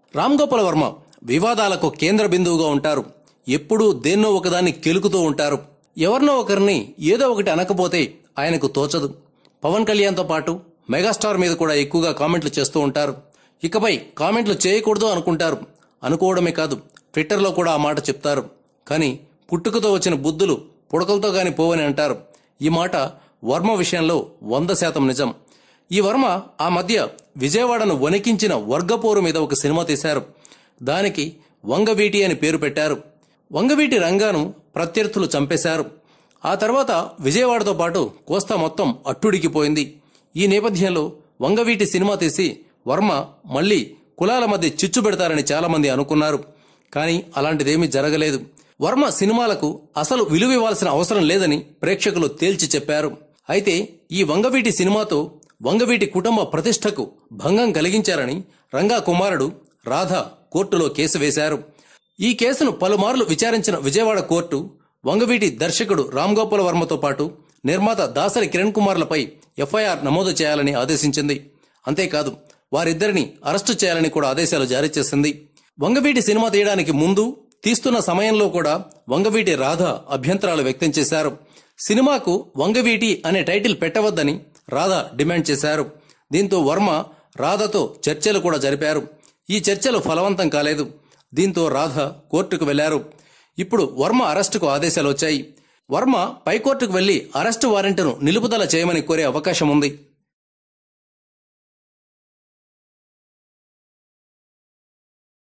రామ్ గోపాల్ వర్మ వివాదాలకు కేంద్ర బిందువుగా ఉంటారు ఎప్పుడూ దేన్నో ఒకదాన్ని కెలుకుతూ ఉంటారు ఎవరినో ఒకరిని ఏదో ఒకటి అనకపోతే ఆయనకు తోచదు పవన్ కళ్యాణ్తో పాటు మెగాస్టార్ మీద కూడా ఎక్కువగా కామెంట్లు చేస్తూ ఉంటారు ఇకపై కామెంట్లు చేయకూడదు అనుకుంటారు అనుకోవడమే కాదు ట్విట్టర్లో కూడా ఆ మాట చెప్తారు కానీ పుట్టుకతో వచ్చిన బుద్ధులు పుడకలతో గాని పోవని అంటారు ఈ మాట వర్మ విషయంలో వంద శాతం నిజం ఈ వర్మ ఆ మధ్య విజయవాడను వణికించిన వర్గపోరు మీద ఒక సినిమా తీశారు దానికి వంగవీటి అని పేరు పెట్టారు వంగవీటి రంగాను ప్రత్యర్థులు చంపేశారు ఆ తర్వాత విజయవాడతో పాటు కోస్తా మొత్తం అట్టుడికిపోయింది ఈ నేపథ్యంలో వంగవీటి సినిమా తీసి వర్మ మళ్ళీ కులాల మధ్య చిచ్చు పెడతారని చాలామంది అనుకున్నారు కానీ అలాంటిదేమీ జరగలేదు వర్మ సినిమాలకు అసలు విలువ ఇవ్వాల్సిన అవసరం లేదని ప్రేక్షకులు తేల్చి చెప్పారు అయితే ఈ వంగవీటి సినిమాతో వంగవీటి కుటుంబ ప్రతిష్టకు భంగం కలిగించారని రంగా కుమారుడు రాధ కోర్టులో కేసు వేశారు ఈ కేసును పలుమార్లు విచారించిన విజయవాడ కోర్టు వంగవీటి దర్శకుడు రామ్ గోపాల్ వర్మతో పాటు నిర్మాత దాసరి కిరణ్ కుమార్లపై ఎఫ్ఐఆర్ నమోదు చేయాలని ఆదేశించింది అంతేకాదు వారిద్దరిని అరెస్టు చేయాలని కూడా ఆదేశాలు జారీ చేసింది వంగవీటి సినిమా తీయడానికి ముందు తీస్తున్న సమయంలో కూడా వంగవీటి రాధ అభ్యంతరాలు వ్యక్తం చేశారు సినిమాకు వంగవీటి అనే టైటిల్ పెట్టవద్దని రాధ డిమాండ్ చేశారు దీంతో వర్మ రాధతో చర్చలు కూడా జరిపారు ఈ చర్చలు ఫలవంతం కాలేదు దీంతో రాధ కోర్టుకు వెళ్లారు ఇప్పుడు వర్మ అరెస్టుకు ఆదేశాలు వచ్చాయి వర్మ పైకోర్టుకు వెళ్లి అరెస్టు వారెంట్ను నిలుపుదల చేయమని కోరే అవకాశం ఉంది